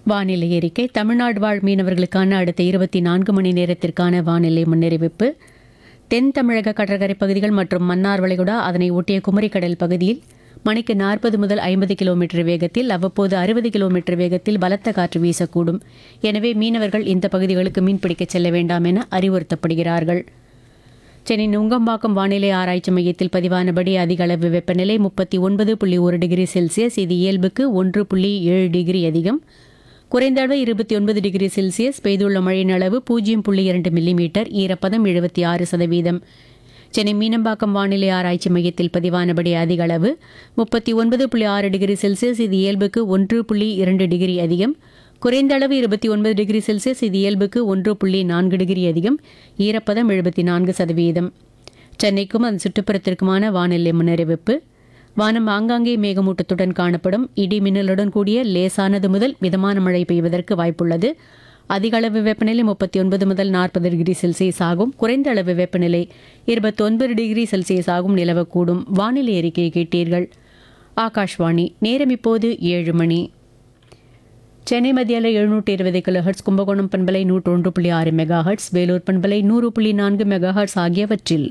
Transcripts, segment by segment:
வானிலை அறிக்கை தமிழ்நாடு வாழ் மீனவர்களுக்கான அடுத்த இருபத்தி நான்கு மணி நேரத்திற்கான வானிலை முன்னறிவிப்பு தென் தமிழக கடற்கரை பகுதிகள் மற்றும் மன்னார் வளைகுடா அதனை ஒட்டிய குமரிக்கடல் பகுதியில் மணிக்கு நாற்பது முதல் ஐம்பது கிலோமீட்டர் வேகத்தில் அவ்வப்போது அறுபது கிலோமீட்டர் வேகத்தில் பலத்த காற்று வீசக்கூடும் எனவே மீனவர்கள் இந்த பகுதிகளுக்கு மீன்பிடிக்கச் செல்ல வேண்டாம் என அறிவுறுத்தப்படுகிறார்கள் சென்னை நுங்கம்பாக்கம் வானிலை ஆராய்ச்சி மையத்தில் பதிவானபடி அதிக அளவு வெப்பநிலை முப்பத்தி ஒன்பது புள்ளி ஒரு டிகிரி செல்சியஸ் இது இயல்புக்கு ஒன்று புள்ளி ஏழு டிகிரி அதிகம் குறைந்த அளவு இருபத்தி ஒன்பது டிகிரி செல்சியஸ் பெய்துள்ள மழையின் அளவு பூஜ்ஜியம் புள்ளி இரண்டு மில்லிமீட்டர் ஈரப்பதம் எழுபத்தி ஆறு சதவீதம் சென்னை மீனம்பாக்கம் வானிலை ஆராய்ச்சி மையத்தில் பதிவானபடி அதிக அளவு முப்பத்தி ஒன்பது புள்ளி ஆறு டிகிரி செல்சியஸ் இது இயல்புக்கு ஒன்று புள்ளி இரண்டு டிகிரி அதிகம் குறைந்த அளவு இருபத்தி ஒன்பது டிகிரி செல்சியஸ் இது இயல்புக்கு ஒன்று புள்ளி நான்கு டிகிரி அதிகம் ஈரப்பதம் எழுபத்தி நான்கு சதவீதம் சென்னைக்கும் அதன் சுற்றுப்புறத்திற்குமான வானிலை முன்னறிவிப்பு வானம் ஆங்காங்கே மேகமூட்டத்துடன் காணப்படும் இடி மின்னலுடன் கூடிய லேசானது முதல் மிதமான மழை பெய்வதற்கு வாய்ப்புள்ளது அதிக அளவு வெப்பநிலை முப்பத்தி ஒன்பது முதல் நாற்பது டிகிரி செல்சியஸ் ஆகும் குறைந்த அளவு வெப்பநிலை இருபத்தொன்பது டிகிரி செல்சியஸ் ஆகும் நிலவக்கூடும் வானிலை அறிக்கையை கேட்டீர்கள் ஆகாஷ்வாணி நேரம் இப்போது ஏழு மணி சென்னை மத்தியில் எழுநூற்றி இருபது கிலோ ஹெர்ட்ஸ் கும்பகோணம் பண்பலை நூற்றொன்று புள்ளி ஆறு மெகா ஹெர்ட்ஸ் வேலூர் பண்பலை நூறு புள்ளி நான்கு மெகா ஹெர்ட்ஸ் ஆகியவற்றில்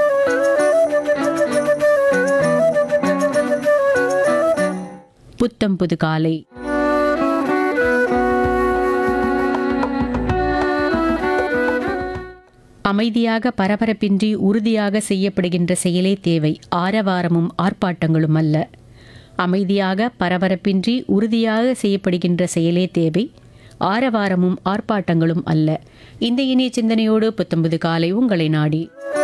புத்தம் புது காலை அமைதியாக பரபரப்பின்றி உறுதியாக செய்யப்படுகின்ற செயலே தேவை ஆரவாரமும் ஆர்ப்பாட்டங்களும் அல்ல அமைதியாக பரபரப்பின்றி உறுதியாக செய்யப்படுகின்ற செயலே தேவை ஆரவாரமும் ஆர்ப்பாட்டங்களும் அல்ல இந்த இனிய சிந்தனையோடு புத்தம்பது காலை உங்களை நாடி